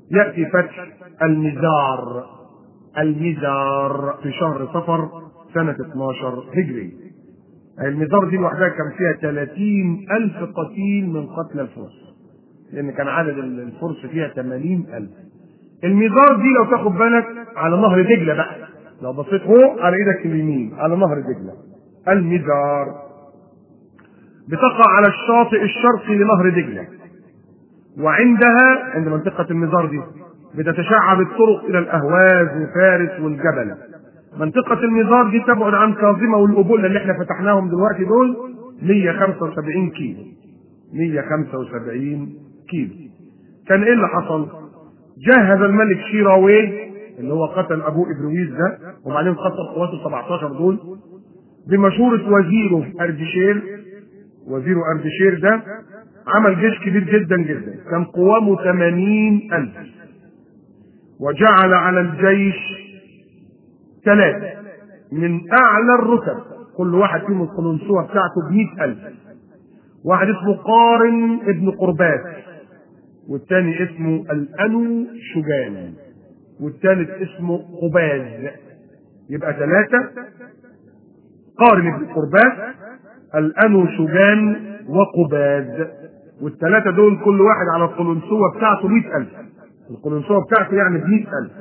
يأتي فتح المزار المزار في شهر صفر سنة 12 هجري المزار دي لوحدها كان فيها 30 ألف قتيل من قتل الفرس لأن كان عدد الفرس فيها 80 ألف المزار دي لو تاخد بالك على نهر دجلة بقى لو بصيت فوق على ايدك اليمين على نهر دجلة المزار بتقع على الشاطئ الشرقي لنهر دجلة وعندها عند منطقة المزار دي بتتشعب الطرق إلى الأهواز وفارس والجبل منطقة المزار دي تبعد عن كاظمة والأبولة اللي احنا فتحناهم دلوقتي دول 175 كيلو 175 كيلو كان ايه اللي حصل؟ جهز الملك شيراويه اللي هو قتل ابوه ابرويز ده وبعدين قتل قواته 17 دول بمشورة وزيره اردشير وزيره اردشير ده عمل جيش كبير جدا جدا كان قوامه 80 ألف وجعل على الجيش ثلاثة من أعلى الرتب كل واحد فيهم القلنسوة بتاعته بمئة ألف واحد اسمه قارن ابن قرباس والتاني اسمه الأنو شجان والثالث اسمه قباز يبقى ثلاثة قارن ابن قرباس الأنو شجان وقباز والثلاثة دول كل واحد على القلنسوة بتاعته مئة ألف القلنسوة بتاعته يعني بمئة ألف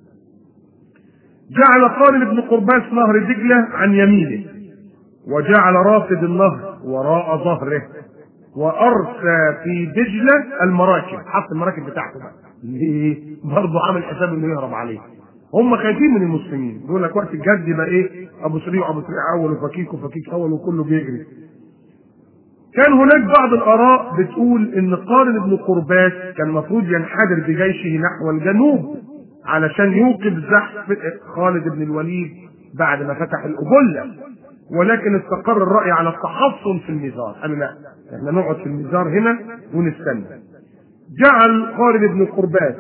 جعل قارن بن قرباس نهر دجلة عن يمينه وجعل رافد النهر وراء ظهره وارسى في دجله المراكب حط المراكب بتاعته بقى ليه؟ برضه عامل حساب انه يهرب عليه هم خايفين من المسلمين بيقول لك وقت الجد يبقى ايه ابو سريع وابو سريع اول وفكيك وفكيك اول وكله بيجري كان هناك بعض الاراء بتقول ان قارن بن قرباس كان المفروض ينحدر بجيشه نحو الجنوب علشان يوقف زحف خالد بن الوليد بعد ما فتح الأبلة ولكن استقر الرأي على التحصن في الميزار قالوا لا احنا نقعد في الميزار هنا ونستنى جعل خالد بن قرباس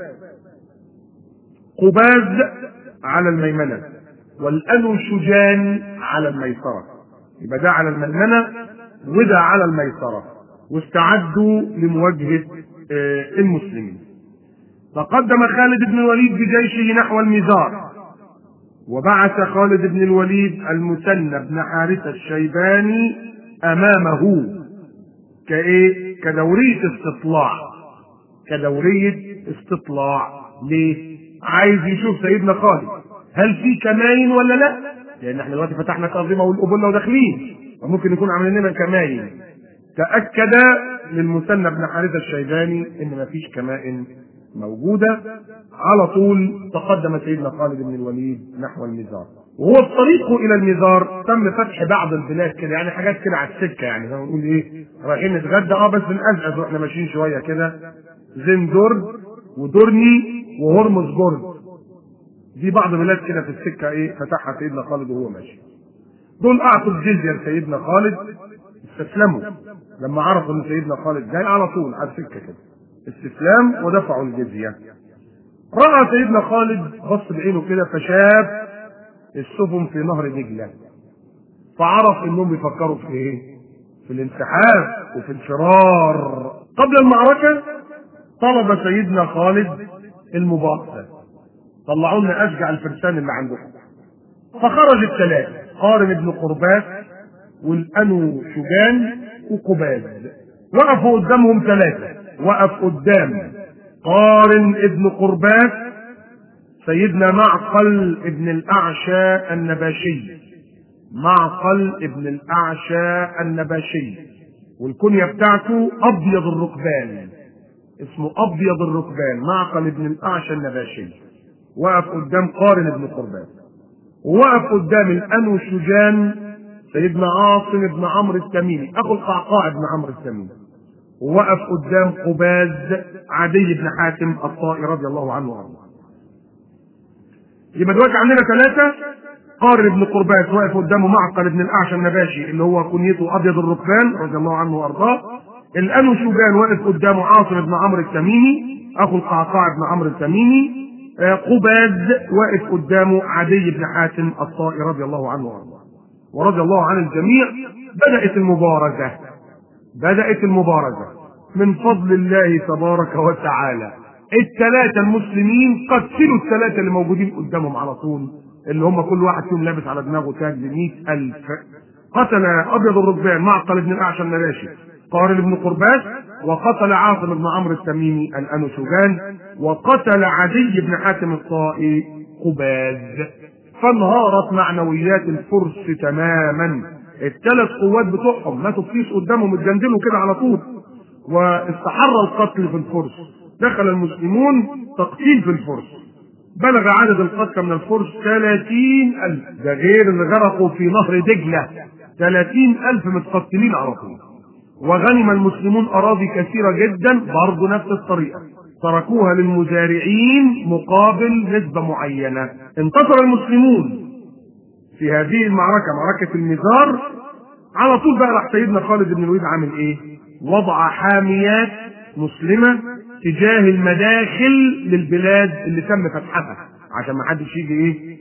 قباز على الميمنة والأنو شجان على الميسرة يبقى ده على الميمنة وده على الميسرة واستعدوا لمواجهة المسلمين فقدم خالد بن الوليد بجيشه نحو الميزار وبعث خالد بن الوليد المثنى بن حارثة الشيباني أمامه كإيه؟ كدورية استطلاع كدورية استطلاع ليه؟ عايز يشوف سيدنا خالد هل في كماين ولا لا؟ لأن احنا دلوقتي فتحنا كاظمة والأبلة وداخلين وممكن يكون عاملين لنا كماين تأكد للمثنى بن حارثة الشيباني إن مفيش كمائن موجودة على طول تقدم سيدنا خالد بن الوليد نحو المزار وهو الطريق الى المزار تم فتح بعض البلاد كده يعني حاجات كده على السكه يعني زي ما نقول ايه رايحين نتغدى اه بس بنقزقز واحنا ماشيين شويه كده زندورد ودورني وهرمزجورد دي بعض البلاد كده في السكه ايه فتحها سيدنا خالد وهو ماشي دول اعطوا الجزيه لسيدنا خالد استسلموا لما عرفوا ان سيدنا خالد جاي على طول على السكه كده استسلام ودفعوا الجزية رأى سيدنا خالد بص بعينه كده فشاف السفن في نهر دجلة فعرف انهم بيفكروا في ايه في الانسحاب وفي الفرار قبل المعركة طلب سيدنا خالد المبارزة طلعوا لنا اشجع الفرسان اللي عندكم فخرج الثلاثة قارن بن قرباس والانو شجان وقباز وقفوا قدامهم ثلاثة وقف قدام قارن ابن قرباس سيدنا معقل ابن الأعشى النباشي معقل ابن الأعشى النباشي والكنية بتاعته أبيض الركبان اسمه أبيض الركبان معقل ابن الأعشى النباشي وقف قدام قارن ابن قرباس ووقف قدام الأنو شجان سيدنا عاصم بن عمرو التميمي أخو القعقاع بن عمرو التميمي ووقف قدام قباز عدي بن حاتم الطائي رضي الله عنه وارضاه. يبقى دلوقتي عندنا ثلاثة قارن بن قرباز واقف قدامه معقل بن الأعشى النباشي اللي هو كنيته أبيض الركبان رضي الله عنه وأرضاه. الأنو شوبان واقف قدامه عاصم بن عمرو التميمي أخو القعقاع بن عمرو التميمي. قباز واقف قدامه عدي بن حاتم الطائي رضي الله عنه وأرضاه. ورضي الله عن الجميع بدأت المبارزة بدأت المبارزة من فضل الله تبارك وتعالى الثلاثة المسلمين قتلوا الثلاثة اللي موجودين قدامهم على طول اللي هم كل واحد فيهم لابس على دماغه تاج ب ألف قتل أبيض الركبان معقل بن الأعشى النباشي قارن بن قرباس وقتل عاصم بن عمرو التميمي الأنوشجان وقتل عدي بن حاتم الطائي قباز فانهارت معنويات الفرس تماما الثلاث قوات بتوعهم ماتوا فيس قدامهم اتجندلوا كده على طول واستحر القتل في الفرس دخل المسلمون تقتيل في الفرس بلغ عدد القتلى من الفرس ثلاثين ألف ده غير اللي غرقوا في نهر دجلة ثلاثين ألف متقتلين على طول وغنم المسلمون أراضي كثيرة جدا برضه نفس الطريقة تركوها للمزارعين مقابل نسبة معينة انتصر المسلمون في هذه المعركة معركة المزار على طول بقى راح سيدنا خالد بن الوليد عامل ايه وضع حاميات مسلمة تجاه المداخل للبلاد اللي تم فتحها عشان ما حدش يجي ايه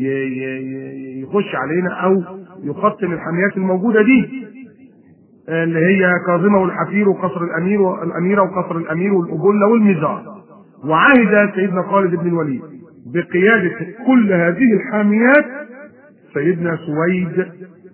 يخش علينا او يقتل الحاميات الموجودة دي اللي هي كاظمة والحفير وقصر الأمير والأميرة وقصر الأمير والأبلة والمزار وعهد سيدنا خالد بن الوليد بقيادة كل هذه الحاميات سيدنا سويد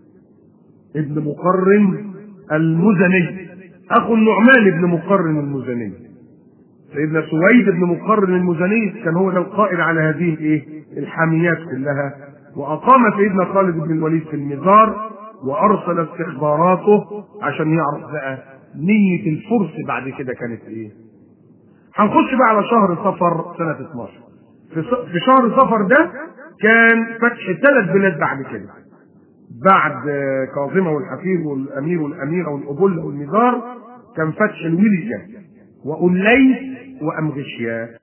ابن مقرن المزني أخو النعمان بن مقرن المزني سيدنا سويد بن مقرن المزني كان هو القائد على هذه الايه الحاميات كلها وأقام سيدنا خالد بن الوليد في المزار وارسل استخباراته عشان يعرف بقى نية الفرس بعد كده كانت ايه هنخش بقى على شهر صفر سنة 12 في شهر صفر ده كان فتح ثلاث بلاد بعد كده بعد كاظمة والحفير والأمير والأميرة والأبلة والمزار كان فتح الويلية وأوليس وأمغشيا